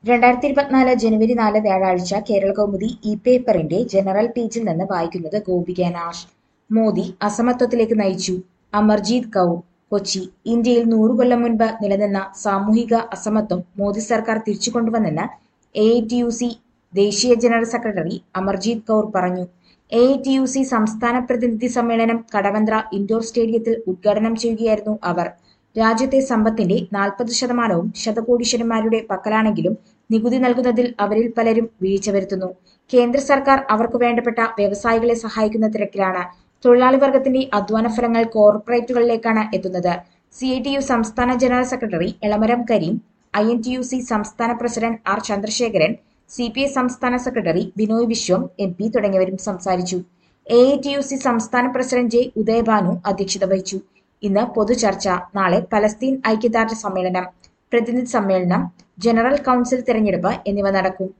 രണ്ടായിരത്തി ഇരുപത്തിനാല് ജനുവരി നാല് വ്യാഴാഴ്ച കേരള കൗമുദി ഇ പേപ്പറിന്റെ ജനറൽ പേജിൽ നിന്ന് വായിക്കുന്നത് ഗോപിക നാഷ് മോദി അസമത്വത്തിലേക്ക് നയിച്ചു അമർജീത് കൗർ കൊച്ചി ഇന്ത്യയിൽ നൂറു കൊല്ലം മുൻപ് നിലനിന്ന സാമൂഹിക അസമത്വം മോദി സർക്കാർ തിരിച്ചു കൊണ്ടുവന്നെന്ന് എ ടി യു സി ദേശീയ ജനറൽ സെക്രട്ടറി അമർജീത് കൗർ പറഞ്ഞു എ ടി യു സി സംസ്ഥാന പ്രതിനിധി സമ്മേളനം കടവന്ത്ര ഇൻഡോർ സ്റ്റേഡിയത്തിൽ ഉദ്ഘാടനം ചെയ്യുകയായിരുന്നു അവർ രാജ്യത്തെ സമ്പത്തിന്റെ നാൽപ്പത് ശതമാനവും ശതകോടീശ്വരന്മാരുടെ പക്കലാണെങ്കിലും നികുതി നൽകുന്നതിൽ അവരിൽ പലരും വീഴ്ച വരുത്തുന്നു കേന്ദ്ര സർക്കാർ അവർക്ക് വേണ്ടപ്പെട്ട വ്യവസായികളെ സഹായിക്കുന്ന തിരക്കിലാണ് തൊഴിലാളി വർഗത്തിന്റെ അധ്വാന ഫലങ്ങൾ കോർപ്പറേറ്റുകളിലേക്കാണ് എത്തുന്നത് സി ഐ ടി യു സംസ്ഥാന general secretary Elamaram Kareem I N T U C സംസ്ഥാന president R Chandrasekharan C P I സംസ്ഥാന സെക്രട്ടറി ബിനോയ് വിശ്വം എം പി തുടങ്ങിയവരും സംസാരിച്ചു A I T U C സംസ്ഥാന പ്രസിഡന്റ് ജെ ഉദയഭാനു അധ്യക്ഷത വഹിച്ചു ഇന്ന് പൊതുചർച്ച നാളെ പലസ്തീൻ ഐക്യദാർഢ്യ സമ്മേളനം പ്രതിനിധി സമ്മേളനം ജനറൽ കൌൺസിൽ തെരഞ്ഞെടുപ്പ് എന്നിവ നടക്കും